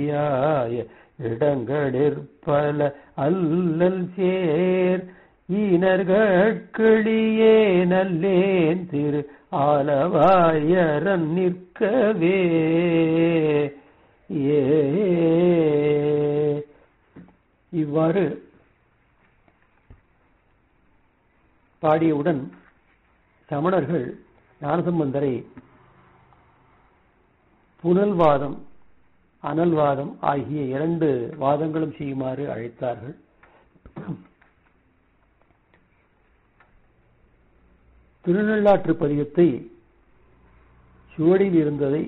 யாய இடங்களிற்பல அல்லல் சேர் ஈனர்கட்கிளியே நல்லேன் திரு ஆலவாயரன் நிற்கவே ஏ இவ்வாறு பாடியவுடன் சமணர்கள் ஞானசம்பந்தரை புனல்வாதம் அனல்வாதம் ஆகிய இரண்டு வாதங்களும் செய்யுமாறு அழைத்தார்கள் திருநள்ளாற்று பதிகத்தை சுவடியில் இருந்ததை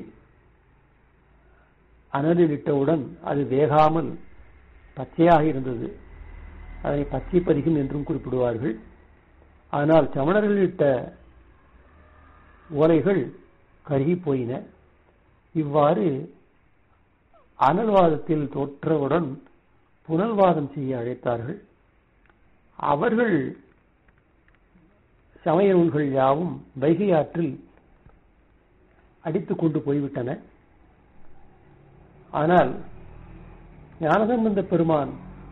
அனலில் இட்டவுடன் அது வேகாமல் பச்சையாக இருந்தது அதனை பச்சை பதிகம் என்றும் குறிப்பிடுவார்கள் ஆனால் சமணர்கள் இட்ட ஓலைகள் கருகி போயின இவ்வாறு அனல்வாதத்தில் தோற்றவுடன் புனல்வாதம் செய்ய அழைத்தார்கள் அவர்கள் சமய நூல்கள் யாவும் வைகை ஆற்றில் அடித்துக் கொண்டு போய்விட்டன ஆனால் ஞானசம்பந்த பெருமான்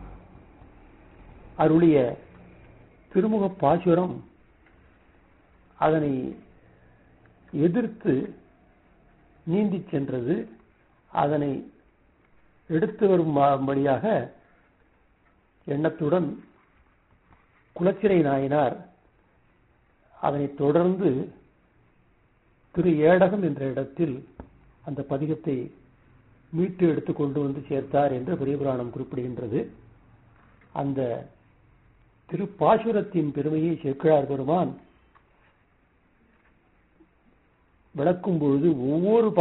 அருளிய திருமுக பாசுரம் அதனை எதிர்த்து நீந்தி சென்றது அதனை எடுத்து வரும்படியாக எண்ணத்துடன் குலச்சிறை நாயனார் அதனை தொடர்ந்து திரு ஏடகம் என்ற இடத்தில் அந்த பதிகத்தை மீட்டு எடுத்து கொண்டு வந்து சேர்த்தார் என்று பெரிய புராணம் குறிப்பிடுகின்றது அந்த திருப்பாசுரத்தின் பெருமையை சேக்கிழார் பெருமான் விளக்கும் பொழுது ஒவ்வொரு